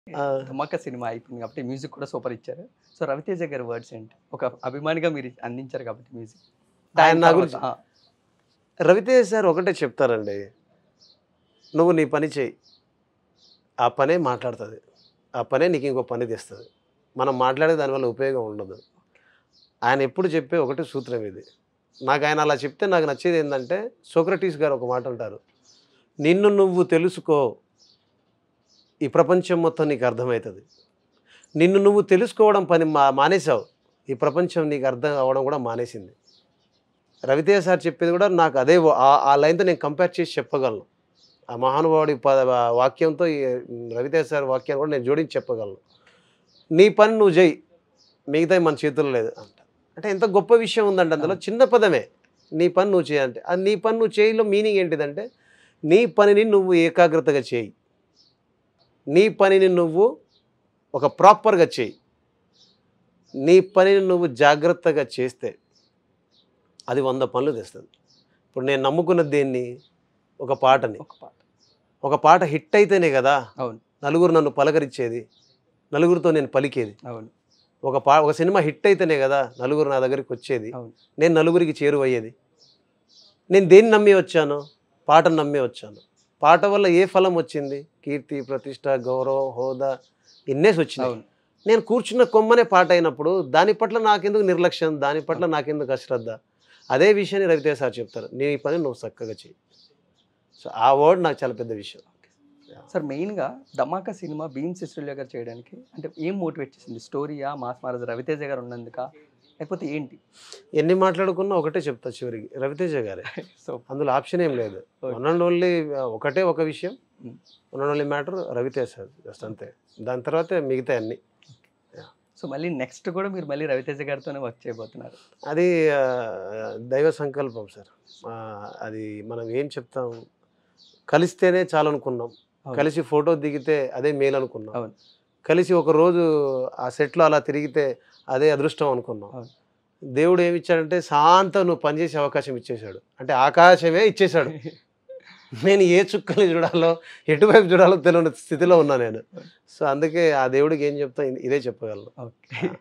ఆ. ధమాకా సినిమా అయిపోయింది కాబట్టి మ్యూజిక్ కూడా సూపర్ ఇచ్చారు సో రవితేజ గారి వర్డ్స్ ఏంటి ఒక అభిమానిగా మీరు అందించారు కాబట్టి మ్యూజిక్ ఆయన నా గురించి రవితేజ సార్ ఒకటే చెప్తారండి నువ్వు నీ పని చేయి ఆ పనే మాట్లాడుతుంది ఆ పనే నీకు ఇంకో పని తెస్తుంది మనం మాట్లాడే దానివల్ల ఉపయోగం ఉండదు ఆయన ఎప్పుడు చెప్పే ఒకటే సూత్రం ఇది నాకు ఆయన అలా చెప్తే నాకు నచ్చేది ఏంటంటే సోక్రటీస్ గారు ఒక మాట అంటారు నిన్ను నువ్వు తెలుసుకో ఈ ప్రపంచం మొత్తం నీకు అర్థమవుతుంది నిన్ను నువ్వు తెలుసుకోవడం పని మా మానేసావు ఈ ప్రపంచం నీకు అర్థం అవ్వడం కూడా మానేసింది రవితేజ సార్ చెప్పేది కూడా నాకు అదే వా- ఆ- ఆ లైన్తో నేను కంపేర్ చేసి చెప్పగలను ఆ మహానుభావుడి పద వాక్యంతో ఈ రవితేజ సార్ వాక్యాన్ని కూడా నేను జోడించి చెప్పగలను నీ పని నువ్వు చేయి మిగతా మన చేతుల్లో లేదు అంట అంటే ఎంత గొప్ప విషయం ఉందంటే అందులో చిన్న పదమే నీ పని నువ్వు చేయాలంటే అది నీ పని నువ్వు చేయలో మీనింగ్ ఏంటిదంటే నీ పనిని నువ్వు ఏకాగ్రతగా చేయి నీ పనిని నువ్వు ఒక ప్రాపర్గా చేయి నీ పనిని నువ్వు జాగ్రత్తగా చేస్తే అది వంద పనులు తెస్తుంది ఇప్పుడు నేను నమ్ముకున్నది దేన్ని ఒక పాటని ఒక పాట ఒక పాట హిట్ అయితేనే కదా అవును నలుగురు నన్ను పలకరించేది నలుగురితో నేను పలికేది అవును ఒక పా ఒక సినిమా హిట్ అయితేనే కదా నలుగురు నా దగ్గరికి వచ్చేది అవును. నేను నలుగురికి చేరువయ్యేది నేను దేన్ని నమ్మి వచ్చాను పాటను నమ్మి వచ్చాను పాట వల్ల ఏ ఫలం వచ్చింది కీర్తి ప్రతిష్ట గౌరవం హోదా ఇన్నేసి వచ్చినాయి అవును నేను కూర్చున్న కొమ్మనే పాట అయినప్పుడు దాని పట్ల నాకెందుకు నిర్లక్ష్యం దాని పట్ల నాకెందుకు అశ్రద్ధ అదే విషయాన్ని రవితేజ సార్ చెప్తారు నీ పని నువ్వు చక్కగా చేయి సో ఆ వర్డ్ నాకు చాలా పెద్ద విషయం సార్ మెయిన్గా ధమాకా సినిమా భీమ్ సిస్టర్లియా గారు చేయడానికి అంటే ఏం మోటివేట్ చేసింది స్టోరీయా మాస్ మహారాజ్ రవితేజ గారు ఉన్నందుక లేకపోతే ఏంటి ఎన్ని మాట్లాడుకున్నా ఒకటే చెప్తా చివరికి రవితేజ గారే సో అందులో ఆప్షన్ ఏం లేదు Okay. వన్ అండ్ ఓన్లీ ఒకటే ఒక విషయం Mm. One and only matter Ravi Teja sir just అంతే దాని తర్వాత మిగతా అన్ని సో మళ్ళీ నెక్స్ట్ కూడా మీరు మళ్ళీ రవితేజ గారితోనే వర్క్ చేయబోతున్నారు అది ఆ, దైవ సంకల్పం సార్ ఆ, అది మనం ఏం చెప్తాం కలిస్తేనే చాలనుకున్నాం అవును. కలిసి ఫోటో దిగితే అదే మేలు అనుకున్నాం అవును. కలిసి ఒక రోజు ఆ సెట్లో అలా తిరిగితే అదే అదృష్టం అనుకున్నాం అవును. దేవుడు ఏమి ఇచ్చాడంటే శాంతం నువ్వు పనిచేసే అవకాశం ఇచ్చేశాడు అంటే ఆకాశమే ఇచ్చేశాడు నేను ఏ చుక్కలు చూడాలో ఎటువైపు చూడాలో తెలియని స్థితిలో ఉన్నా నేను సో అందుకే ఆ దేవుడికి ఏం చెప్తా ఇదే చెప్పగలను ఓకే